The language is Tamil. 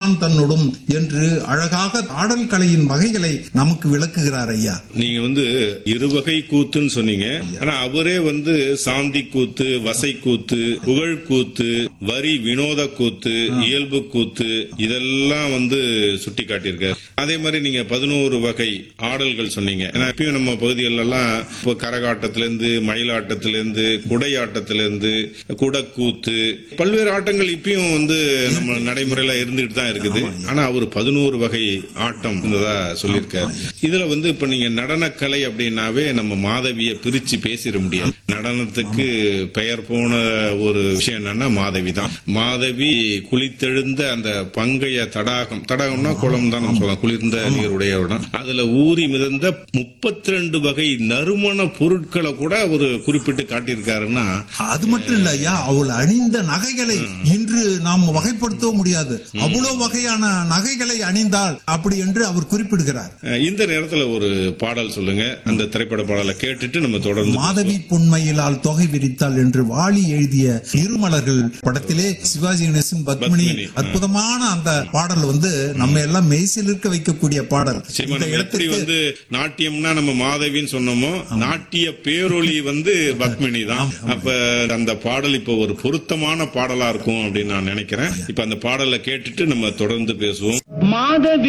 தான் தன்னுடும் என்று அழகாக ஆடல் கலையின் வகைகளை நமக்கு விளக்குகிறார் ஐயா நீங்க வந்து இருவகை கூத்துன்னு சொன்னீங்க ஆனா அவரே வந்து சாந்தி கூத்து வசை கூத்து புகழ் கூத்து வரி வினோத கூத்து இயல்பு கூத்து இதெல்லாம் வந்து சுட்டி காட்டியிருக்காரு அதே மாதிரி நீங்க பதினோரு வகை ஆடல்கள் சொன்னீங்க ஏன்னா இப்பயும் நம்ம பகுதிகள் எல்லாம் இப்போ கரகாட்டத்தில இருந்து மயிலாட்டத்தில இருந்து குடையாட்டத்தில இருந்து குடக்கூத்து பல்வேறு ஆட்டங்கள் இப்பயும் வந்து நம்ம நடைமுறையில இருந்துட்டு தான் இருக்குது ஆனா அவர் பதினோரு வகை ஆட்டம் இருந்ததா சொல்லியிருக்காரு இதுல வந்து இப்ப நீங்க நடனக்கலை அப்படின்னாவே நம்ம மாதவிய பிரிச்சு பேசிட முடியாது நடனத்துக்கு பெயர் போன ஒரு விஷயம் என்னன்னா மாதவி தான் மாதவி குளித்தெழுந்த அந்த பங்கைய தடாகம் தடாகம்னா குளம் தான் நம்ம சொல்லலாம் குளிர்ந்த நீருடைய இடம் அதுல ஊறி மிதந்த முப்பத்தி ரெண்டு வகை நறுமண பொருட்களை கூட ஒரு குறிப்பிட்டு காட்டியிருக்காருன்னா அது மட்டும் இல்ல ஐயா அவள் அணிந்த நகைகளை இன்று நாம் வகைப்படுத்தவும் முடியாது அவ்வளவு வகையான நகைகளை அணிந்தாள் அப்படி என்று அவர் குறிப்பிடுகிறார் அஹ், இந்த நேரத்துல ஒரு பாடல் சொல்லுங்க அந்த திரைப்பட பாடலை கேட்டுட்டு நம்ம தொடர்ந்து மாதவி பொன்மையிலால் தொகை விரித்தாள் என்று வாலி எழுதிய இருமலர்கள் படத்திலே சிவாஜி கணேசன் பத்மினி பத்மினி, அற்புதமான அந்த பாடல் வந்து நம்ம எல்லாம் மெய்சிலிருக்க வைக்கக்கூடிய பாடல் நிச்சயமா இந்த நம்ம எப்படி இடத்துக்கு வந்து நாட்டியம்னா நம்ம மாதவின்னு சொன்னோமோ நாட்டிய பேரொளி வந்து பத்மினி தான் அப்ப அந்த பாடல் இப்ப ஒரு பொருத்தமான பாடலா இருக்கும் அப்படின்னு நான் நினைக்கிறேன் இப்ப அந்த பாடலை கேட்டுட்டு நம்ம தொடர்ந்து பேசுவோம் மாதவி